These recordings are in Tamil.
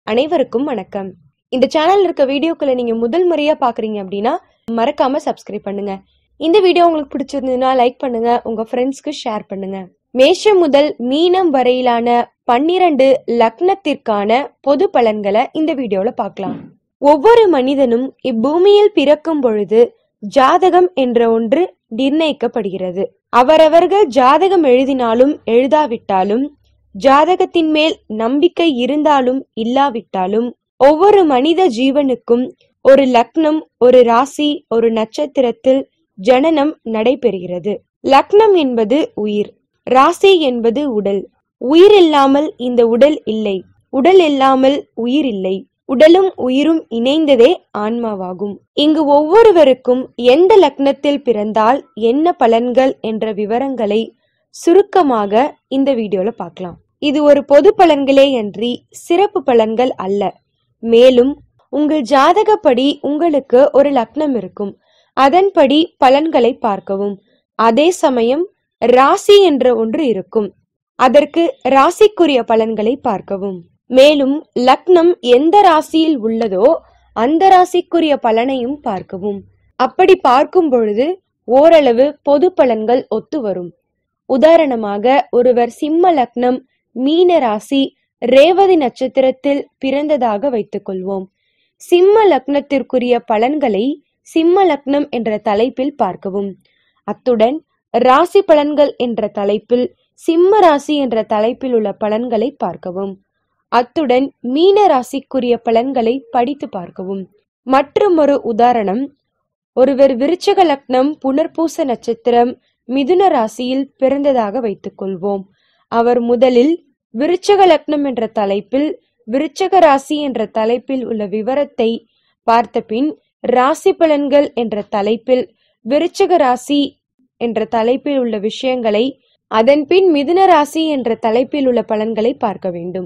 அனைவருக்கும் வணக்கம் இந்த சேனல்ல இருக்க வீடியோக்களை நீங்க முதல் முறையா பாக்குறீங்க அப்படின்னா மறக்காம சப்ஸ்கிரைப் பண்ணுங்க இந்த வீடியோ உங்களுக்கு பிடிச்சிருந்ததுன்னா லைக் பண்ணுங்க உங்க ஃப்ரெண்ட்ஸ்க்கு ஷேர் பண்ணுங்க மேஷம் முதல் மீனம் வரையிலான பன்னிரண்டு லக்னத்திற்கான பொது பலன்களை இந்த வீடியோல பார்க்கலாம் ஒவ்வொரு மனிதனும் இப்பூமியில் பிறக்கும் பொழுது ஜாதகம் என்ற ஒன்று நிர்ணயிக்கப்படுகிறது அவரவர்கள் ஜாதகம் எழுதினாலும் எழுதாவிட்டாலும் ஜாதகத்தின் மேல் நம்பிக்கை இருந்தாலும் இல்லாவிட்டாலும் ஒவ்வொரு மனித ஜீவனுக்கும் ஒரு லக்னம் ஒரு ராசி ஒரு நட்சத்திரத்தில் ஜனனம் நடைபெறுகிறது லக்னம் என்பது உயிர் ராசி என்பது உடல் உயிர் இல்லாமல் இந்த உடல் இல்லை உடல் இல்லாமல் உயிர் இல்லை உடலும் உயிரும் இணைந்ததே ஆன்மாவாகும் இங்கு ஒவ்வொருவருக்கும் எந்த லக்னத்தில் பிறந்தால் என்ன பலன்கள் என்ற விவரங்களை சுருக்கமாக இந்த வீடியோல பார்க்கலாம் இது ஒரு பொது பலன்களே அன்றி சிறப்பு பலன்கள் அல்ல மேலும் உங்கள் ஜாதகப்படி உங்களுக்கு ஒரு லக்னம் இருக்கும் அதன்படி பலன்களை பார்க்கவும் அதே சமயம் ராசி என்ற ஒன்று இருக்கும் அதற்கு ராசிக்குரிய பலன்களை பார்க்கவும் மேலும் லக்னம் எந்த ராசியில் உள்ளதோ அந்த ராசிக்குரிய பலனையும் பார்க்கவும் அப்படி பார்க்கும் பொழுது ஓரளவு பொது பலன்கள் ஒத்து வரும் உதாரணமாக ஒருவர் சிம்ம லக்னம் மீன ராசி ரேவதி நட்சத்திரத்தில் பிறந்ததாக வைத்துக் கொள்வோம் சிம்ம லக்னத்திற்குரிய பலன்களை சிம்ம லக்னம் என்ற தலைப்பில் பார்க்கவும் அத்துடன் ராசி பலன்கள் என்ற தலைப்பில் சிம்ம ராசி என்ற தலைப்பில் உள்ள பலன்களை பார்க்கவும் அத்துடன் மீன ராசிக்குரிய பலன்களை படித்து பார்க்கவும் மற்றும் ஒரு உதாரணம் ஒருவர் விருச்சக லக்னம் புனர்பூச நட்சத்திரம் மிதுன ராசியில் பிறந்ததாக வைத்துக் கொள்வோம் அவர் முதலில் விருச்சக லக்னம் என்ற தலைப்பில் விருச்சக ராசி என்ற தலைப்பில் உள்ள விவரத்தை பார்த்த பின் ராசி பலன்கள் என்ற தலைப்பில் விருச்சக ராசி என்ற தலைப்பில் உள்ள விஷயங்களை அதன்பின் மிதுன ராசி என்ற தலைப்பில் உள்ள பலன்களை பார்க்க வேண்டும்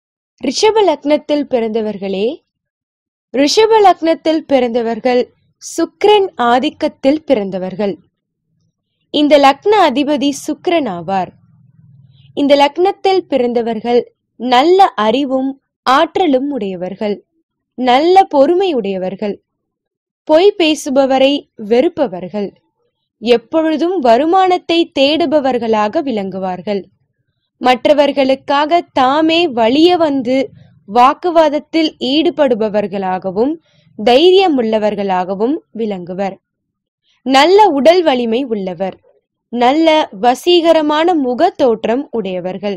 ரிஷப லக்னத்தில் பிறந்தவர்களே ரிஷப லக்னத்தில் பிறந்தவர்கள் சுக்கிரன் ஆதிக்கத்தில் பிறந்தவர்கள் இந்த லக்ன அதிபதி சுக்கிரன் ஆவார் இந்த லக்னத்தில் பிறந்தவர்கள் நல்ல அறிவும் ஆற்றலும் உடையவர்கள் நல்ல பொறுமை உடையவர்கள் பொய் பேசுபவரை வெறுப்பவர்கள் எப்பொழுதும் வருமானத்தை தேடுபவர்களாக விளங்குவார்கள் மற்றவர்களுக்காக தாமே வலிய வந்து வாக்குவாதத்தில் ஈடுபடுபவர்களாகவும் தைரியமுள்ளவர்களாகவும் விளங்குவர் நல்ல உடல் வலிமை உள்ளவர் நல்ல வசீகரமான முக தோற்றம் உடையவர்கள்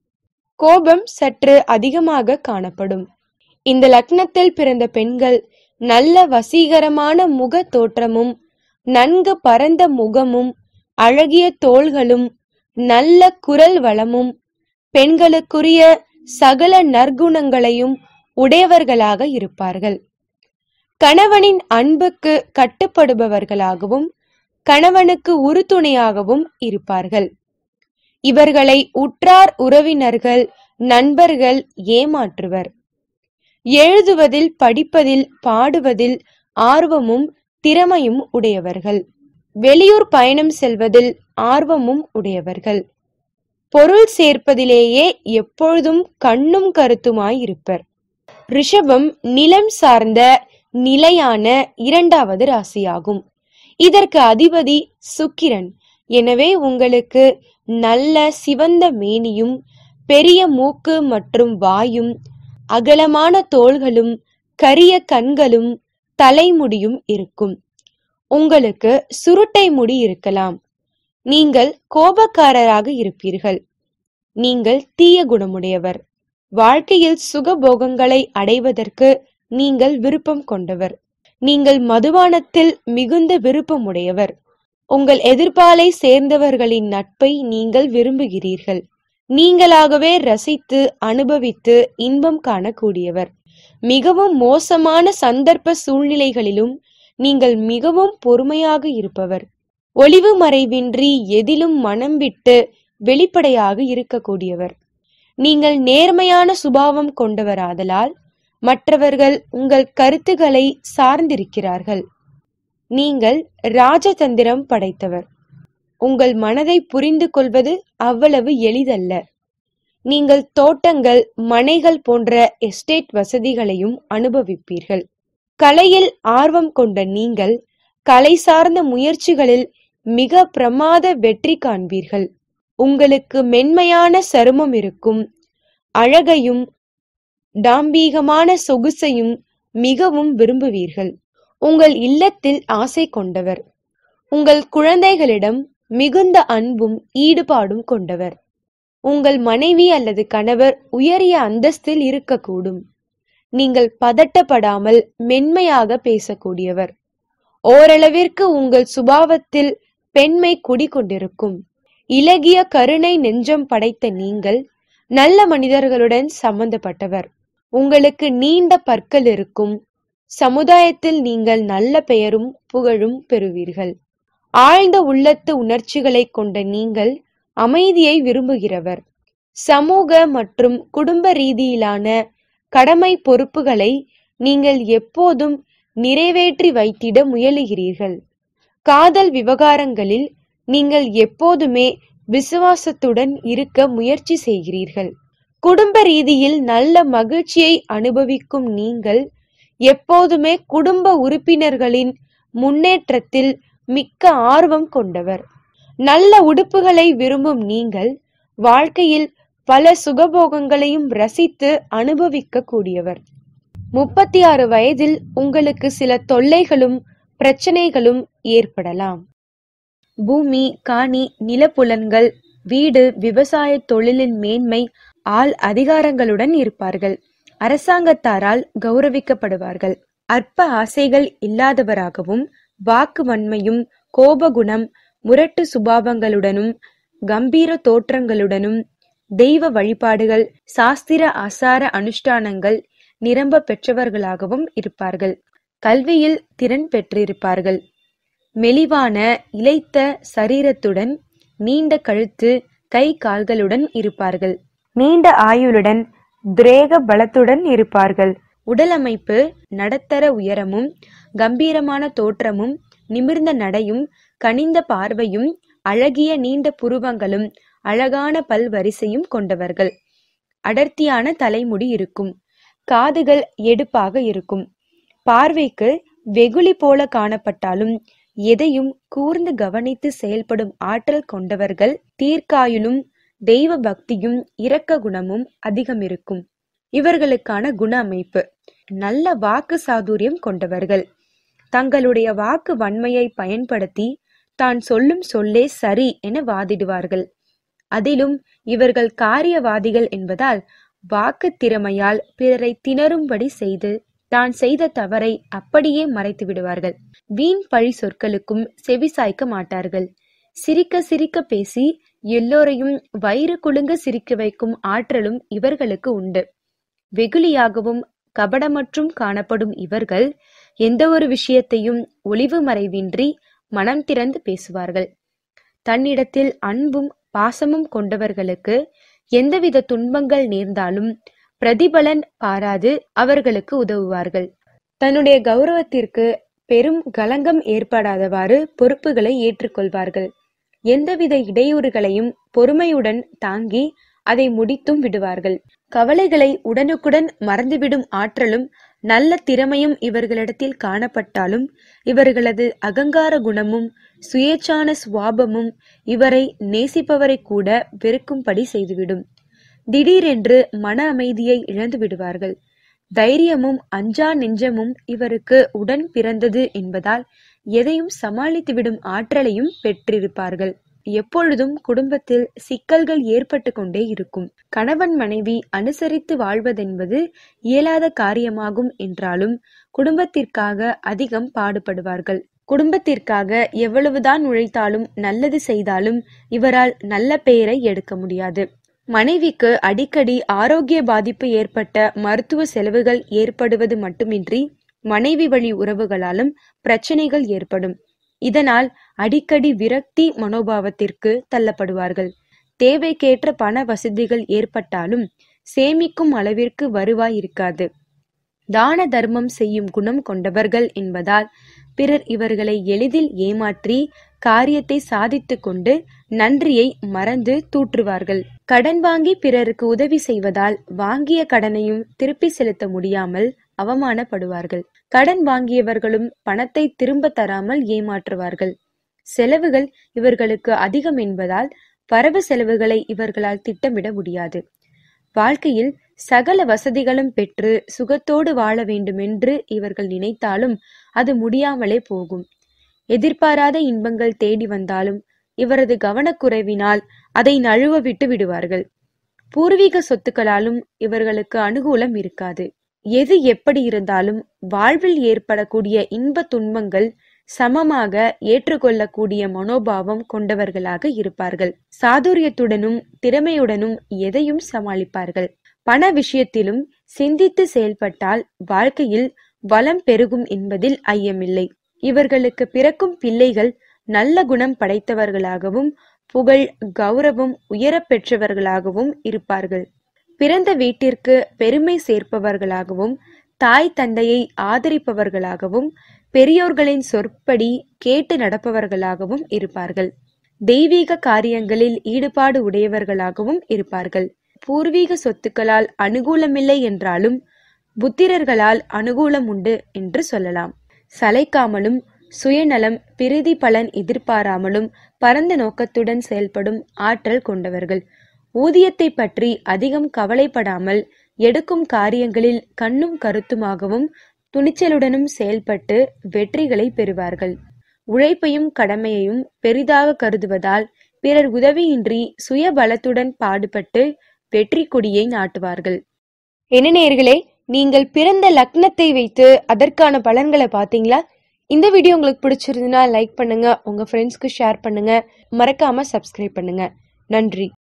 கோபம் சற்று அதிகமாக காணப்படும் இந்த லக்னத்தில் பிறந்த பெண்கள் நல்ல வசீகரமான முக தோற்றமும் நன்கு பரந்த முகமும் அழகிய தோள்களும் நல்ல குரல் வளமும் பெண்களுக்குரிய சகல நற்குணங்களையும் உடையவர்களாக இருப்பார்கள் கணவனின் அன்புக்கு கட்டுப்படுபவர்களாகவும் கணவனுக்கு உறுதுணையாகவும் இருப்பார்கள் இவர்களை உற்றார் உறவினர்கள் நண்பர்கள் ஏமாற்றுவர் எழுதுவதில் படிப்பதில் பாடுவதில் ஆர்வமும் திறமையும் உடையவர்கள் வெளியூர் பயணம் செல்வதில் ஆர்வமும் உடையவர்கள் பொருள் சேர்ப்பதிலேயே எப்பொழுதும் கண்ணும் கருத்துமாயிருப்பர் ரிஷபம் நிலம் சார்ந்த நிலையான இரண்டாவது ராசியாகும் இதற்கு அதிபதி சுக்கிரன் எனவே உங்களுக்கு நல்ல சிவந்த மேனியும் பெரிய மூக்கு மற்றும் வாயும் அகலமான தோள்களும் கரிய கண்களும் தலைமுடியும் இருக்கும் உங்களுக்கு சுருட்டை முடி இருக்கலாம் நீங்கள் கோபக்காரராக இருப்பீர்கள் நீங்கள் தீய குணமுடையவர் வாழ்க்கையில் சுகபோகங்களை அடைவதற்கு நீங்கள் விருப்பம் கொண்டவர் நீங்கள் மதுபானத்தில் மிகுந்த விருப்பமுடையவர் உங்கள் எதிர்ப்பாலை சேர்ந்தவர்களின் நட்பை நீங்கள் விரும்புகிறீர்கள் நீங்களாகவே ரசித்து அனுபவித்து இன்பம் காணக்கூடியவர் மிகவும் மோசமான சந்தர்ப்ப சூழ்நிலைகளிலும் நீங்கள் மிகவும் பொறுமையாக இருப்பவர் ஒளிவு மறைவின்றி எதிலும் மனம் விட்டு வெளிப்படையாக இருக்கக்கூடியவர் நீங்கள் நேர்மையான சுபாவம் கொண்டவராதலால் மற்றவர்கள் உங்கள் கருத்துக்களை சார்ந்திருக்கிறார்கள் நீங்கள் ராஜதந்திரம் படைத்தவர் உங்கள் மனதை புரிந்து கொள்வது அவ்வளவு எளிதல்ல நீங்கள் தோட்டங்கள் மனைகள் போன்ற எஸ்டேட் வசதிகளையும் அனுபவிப்பீர்கள் கலையில் ஆர்வம் கொண்ட நீங்கள் கலை சார்ந்த முயற்சிகளில் மிக பிரமாத வெற்றி காண்பீர்கள் உங்களுக்கு மென்மையான சருமம் இருக்கும் அழகையும் டாம்பீகமான சொகுசையும் மிகவும் விரும்புவீர்கள் உங்கள் இல்லத்தில் ஆசை கொண்டவர் உங்கள் குழந்தைகளிடம் மிகுந்த அன்பும் ஈடுபாடும் கொண்டவர் உங்கள் மனைவி அல்லது கணவர் உயரிய அந்தஸ்தில் இருக்கக்கூடும் நீங்கள் பதட்டப்படாமல் மென்மையாக பேசக்கூடியவர் ஓரளவிற்கு உங்கள் சுபாவத்தில் பெண்மை குடிகொண்டிருக்கும் இலகிய கருணை நெஞ்சம் படைத்த நீங்கள் நல்ல மனிதர்களுடன் சம்பந்தப்பட்டவர் உங்களுக்கு நீண்ட பற்கள் இருக்கும் சமுதாயத்தில் நீங்கள் நல்ல பெயரும் புகழும் பெறுவீர்கள் ஆழ்ந்த உள்ளத்து உணர்ச்சிகளை கொண்ட நீங்கள் அமைதியை விரும்புகிறவர் சமூக மற்றும் குடும்ப ரீதியிலான கடமை பொறுப்புகளை நீங்கள் எப்போதும் நிறைவேற்றி வைத்திட முயலுகிறீர்கள் காதல் விவகாரங்களில் நீங்கள் எப்போதுமே விசுவாசத்துடன் இருக்க முயற்சி செய்கிறீர்கள் குடும்ப ரீதியில் நல்ல மகிழ்ச்சியை அனுபவிக்கும் நீங்கள் எப்போதுமே குடும்ப உறுப்பினர்களின் முன்னேற்றத்தில் மிக்க ஆர்வம் கொண்டவர் நல்ல உடுப்புகளை விரும்பும் நீங்கள் வாழ்க்கையில் பல சுகபோகங்களையும் ரசித்து அனுபவிக்க கூடியவர் முப்பத்தி ஆறு வயதில் உங்களுக்கு சில தொல்லைகளும் பிரச்சனைகளும் ஏற்படலாம் பூமி காணி நிலப்புலன்கள் வீடு விவசாய தொழிலின் மேன்மை ஆள் அதிகாரங்களுடன் இருப்பார்கள் அரசாங்கத்தாரால் கௌரவிக்கப்படுவார்கள் அற்ப ஆசைகள் இல்லாதவராகவும் வாக்கு வன்மையும் கோபகுணம் முரட்டு சுபாவங்களுடனும் கம்பீர தோற்றங்களுடனும் தெய்வ வழிபாடுகள் சாஸ்திர ஆசார அனுஷ்டானங்கள் நிரம்ப பெற்றவர்களாகவும் இருப்பார்கள் கல்வியில் திறன் பெற்றிருப்பார்கள் மெலிவான இளைத்த சரீரத்துடன் நீண்ட கழுத்து கை கால்களுடன் இருப்பார்கள் நீண்ட ஆயுளுடன் திரேக பலத்துடன் இருப்பார்கள் உடல் அமைப்பு நடத்தர உயரமும் கம்பீரமான தோற்றமும் நிமிர்ந்த நடையும் கனிந்த பார்வையும் அழகிய நீண்ட புருவங்களும் அழகான பல்வரிசையும் கொண்டவர்கள் அடர்த்தியான தலைமுடி இருக்கும் காதுகள் எடுப்பாக இருக்கும் பார்வைக்கு வெகுளி போல காணப்பட்டாலும் எதையும் கூர்ந்து கவனித்து செயல்படும் ஆற்றல் கொண்டவர்கள் தீர்க்காயுளும் தெய்வ பக்தியும் இரக்க குணமும் அதிகம் இருக்கும் இவர்களுக்கான குண அமைப்பு நல்ல வாக்கு சாதுரியம் கொண்டவர்கள் தங்களுடைய வாக்கு வன்மையை பயன்படுத்தி தான் சொல்லும் சொல்லே சரி என வாதிடுவார்கள் அதிலும் இவர்கள் காரியவாதிகள் என்பதால் வாக்கு திறமையால் பிறரை திணறும்படி செய்து தான் செய்த தவறை அப்படியே மறைத்து விடுவார்கள் வீண் பழி சொற்களுக்கும் செவிசாய்க்க மாட்டார்கள் சிரிக்க சிரிக்க பேசி எல்லோரையும் வயிறு குலுங்க சிரிக்க வைக்கும் ஆற்றலும் இவர்களுக்கு உண்டு வெகுளியாகவும் கபடமற்றும் காணப்படும் இவர்கள் எந்த ஒரு விஷயத்தையும் ஒளிவு மறைவின்றி மனம் திறந்து பேசுவார்கள் தன்னிடத்தில் அன்பும் பாசமும் கொண்டவர்களுக்கு எந்தவித துன்பங்கள் நேர்ந்தாலும் பிரதிபலன் பாராது அவர்களுக்கு உதவுவார்கள் தன்னுடைய கௌரவத்திற்கு பெரும் களங்கம் ஏற்படாதவாறு பொறுப்புகளை ஏற்றுக்கொள்வார்கள் எந்தவித இடையூறுகளையும் பொறுமையுடன் தாங்கி அதை முடித்தும் விடுவார்கள் கவலைகளை உடனுக்குடன் மறந்துவிடும் ஆற்றலும் நல்ல திறமையும் இவர்களிடத்தில் காணப்பட்டாலும் இவர்களது அகங்கார குணமும் சுயேச்சான சுவாபமும் இவரை நேசிப்பவரை கூட வெறுக்கும்படி செய்துவிடும் திடீரென்று மன அமைதியை இழந்து விடுவார்கள் தைரியமும் அஞ்சா நெஞ்சமும் இவருக்கு உடன் பிறந்தது என்பதால் எதையும் சமாளித்துவிடும் ஆற்றலையும் பெற்றிருப்பார்கள் எப்பொழுதும் குடும்பத்தில் சிக்கல்கள் ஏற்பட்டு கொண்டே இருக்கும் கணவன் மனைவி அனுசரித்து வாழ்வதென்பது இயலாத காரியமாகும் என்றாலும் குடும்பத்திற்காக அதிகம் பாடுபடுவார்கள் குடும்பத்திற்காக எவ்வளவுதான் உழைத்தாலும் நல்லது செய்தாலும் இவரால் நல்ல பெயரை எடுக்க முடியாது மனைவிக்கு அடிக்கடி ஆரோக்கிய பாதிப்பு ஏற்பட்ட மருத்துவ செலவுகள் ஏற்படுவது மட்டுமின்றி மனைவி வழி உறவுகளாலும் பிரச்சனைகள் ஏற்படும் இதனால் அடிக்கடி விரக்தி மனோபாவத்திற்கு தள்ளப்படுவார்கள் தேவைக்கேற்ற பண வசதிகள் ஏற்பட்டாலும் சேமிக்கும் அளவிற்கு வருவாய் இருக்காது தான தர்மம் செய்யும் குணம் கொண்டவர்கள் என்பதால் பிறர் இவர்களை எளிதில் ஏமாற்றி காரியத்தை சாதித்துக் கொண்டு நன்றியை மறந்து தூற்றுவார்கள் கடன் வாங்கி பிறருக்கு உதவி செய்வதால் வாங்கிய கடனையும் திருப்பி செலுத்த முடியாமல் அவமானப்படுவார்கள் கடன் வாங்கியவர்களும் பணத்தை திரும்ப தராமல் ஏமாற்றுவார்கள் செலவுகள் இவர்களுக்கு அதிகம் என்பதால் வரவு செலவுகளை இவர்களால் திட்டமிட முடியாது வாழ்க்கையில் சகல வசதிகளும் பெற்று சுகத்தோடு வாழ வேண்டுமென்று இவர்கள் நினைத்தாலும் அது முடியாமலே போகும் எதிர்பாராத இன்பங்கள் தேடி வந்தாலும் இவரது கவனக்குறைவினால் அதை நழுவ விட்டு விடுவார்கள் பூர்வீக சொத்துக்களாலும் இவர்களுக்கு அனுகூலம் இருக்காது எது எப்படி இருந்தாலும் வாழ்வில் ஏற்படக்கூடிய இன்ப துன்பங்கள் சமமாக ஏற்றுக்கொள்ளக்கூடிய மனோபாவம் கொண்டவர்களாக இருப்பார்கள் சாதுரியத்துடனும் திறமையுடனும் எதையும் சமாளிப்பார்கள் பண விஷயத்திலும் சிந்தித்து செயல்பட்டால் வாழ்க்கையில் வளம் பெருகும் என்பதில் ஐயமில்லை இவர்களுக்கு பிறக்கும் பிள்ளைகள் நல்ல குணம் படைத்தவர்களாகவும் புகழ் கௌரவம் உயரப் பெற்றவர்களாகவும் இருப்பார்கள் பிறந்த வீட்டிற்கு பெருமை சேர்ப்பவர்களாகவும் தாய் தந்தையை ஆதரிப்பவர்களாகவும் பெரியோர்களின் சொற்படி கேட்டு நடப்பவர்களாகவும் இருப்பார்கள் தெய்வீக காரியங்களில் ஈடுபாடு உடையவர்களாகவும் இருப்பார்கள் பூர்வீக சொத்துக்களால் அனுகூலமில்லை என்றாலும் புத்திரர்களால் அனுகூலம் உண்டு என்று சொல்லலாம் சளைக்காமலும் சுயநலம் பிரிதி பலன் எதிர்பாராமலும் பரந்த நோக்கத்துடன் செயல்படும் ஆற்றல் கொண்டவர்கள் ஊதியத்தை பற்றி அதிகம் கவலைப்படாமல் எடுக்கும் காரியங்களில் கண்ணும் கருத்துமாகவும் துணிச்சலுடனும் செயல்பட்டு வெற்றிகளை பெறுவார்கள் உழைப்பையும் கடமையையும் பெரிதாக கருதுவதால் பிறர் உதவியின்றி சுய பலத்துடன் பாடுபட்டு வெற்றி கொடியை நாட்டுவார்கள் என்ன நேர்களே நீங்கள் பிறந்த லக்னத்தை வைத்து அதற்கான பலன்களை பார்த்தீங்களா இந்த வீடியோ உங்களுக்கு பிடிச்சிருந்துன்னா லைக் பண்ணுங்க உங்க ஃப்ரெண்ட்ஸ்க்கு ஷேர் பண்ணுங்க மறக்காம சப்ஸ்கிரைப் பண்ணுங்க நன்றி